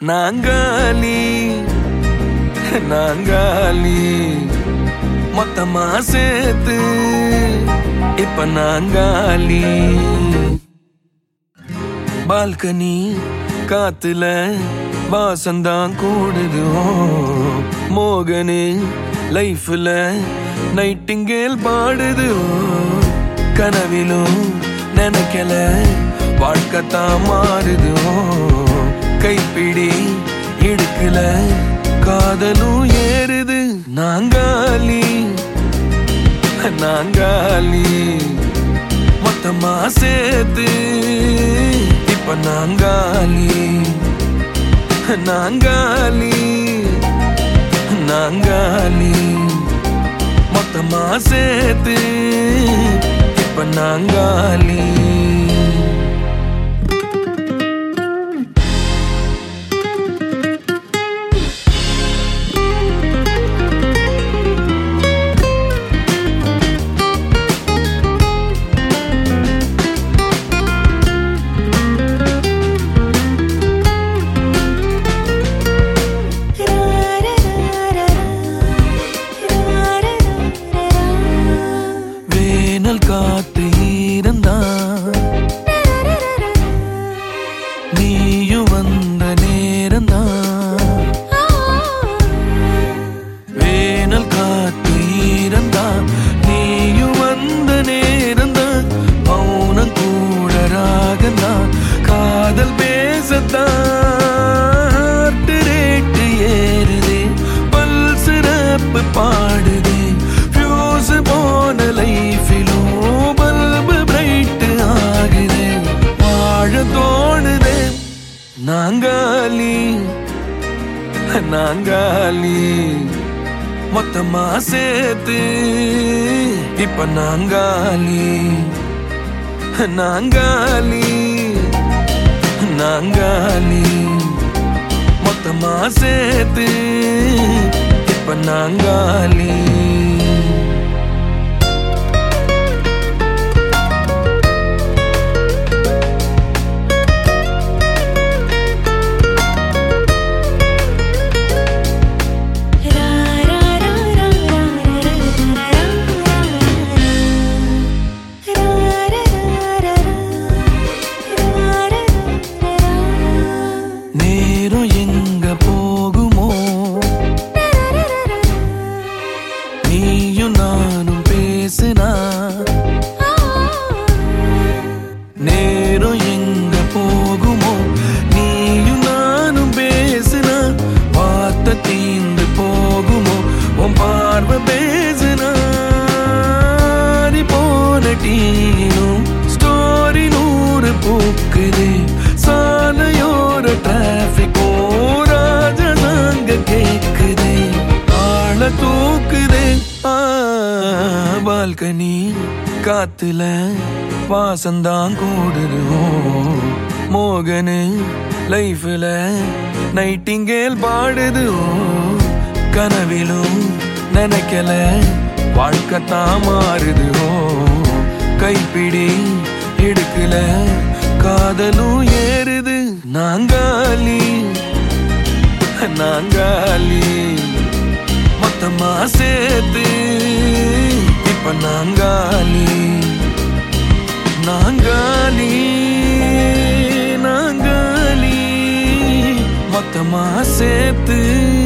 நாங்காலி நாங்காலி மொத்தமா சேர்த்து இப்ப நாங்காலி பால்கனி காத்துல வாசந்தான் கூடுது ஓ, மோகனு லைஃப்ல நைட்டிங்கேல் பாடுது ஓ, கனவிலும் நினைக்கல வாழ்க்கைத்தான் மாறுது ஓ, கைப்பிடி இடுக்கல காதலும் ஏறுது நாங்காலி நாங்காலி மொத்தமா சேர்த்து இப்ப நாங்காலி நாங்காலி நாங்காலி மொத்தமா சேர்த்து இப்ப நாங்காலி வேனல் காத்து ஈரந்தான் நீயும் வந்த நேரந்தான் வேனல் காத்து ஈரந்தான் நீயும் வந்த நேரந்தான் மௌனம் கூட ராகந்தான் காதல் பேசத்தான் heart rate ஏறுதே பல்ஸ் ரப்பு பாடுதே ஃபியூஸ் போன லைஃபிலும் பல்பு பிரைட் ஆகுதே வாழ தோணுதே நாங்காலி நாங்காலி மொத்தமா சேர்த்து இப்ப நாங்காலி நாங்காலி நாங்காலி மொத்தமா சேர்த்து இப்ப நாங்காலி நேரம் எங்க போகுமோ நீயும் நானும் பேசுனா நேரம் எங்க போகுமோ நீயும் நானும் பேசுனா வார்த்தை தீந்து போகுமோ உன் பார்வை பேசுனா நீ போன டீனும் ஸ்டோரி நூறு பூக்குது சாலையோர டிராபிக்கோ ராஜனாங்க கேக்குதே ஆள தூக்குதே ஆ, பால்கனி காத்துல வாசந்தான் கூடுது ஓ, மோகனு லைஃப்ல நைட்டிங்கேல் பாடுது ஓ, கனவிலும் நினைக்கல வாழ்க்கைத்தான் மாறுது ஓ கைப்பிடி எடுக்கல காதலும் ஏறுது நாங்காலி நாங்காலி மொத்தமா சேர்த்து இப்ப நாங்காலி நாங்காலி நாங்காலி மொத்தமா சேர்த்து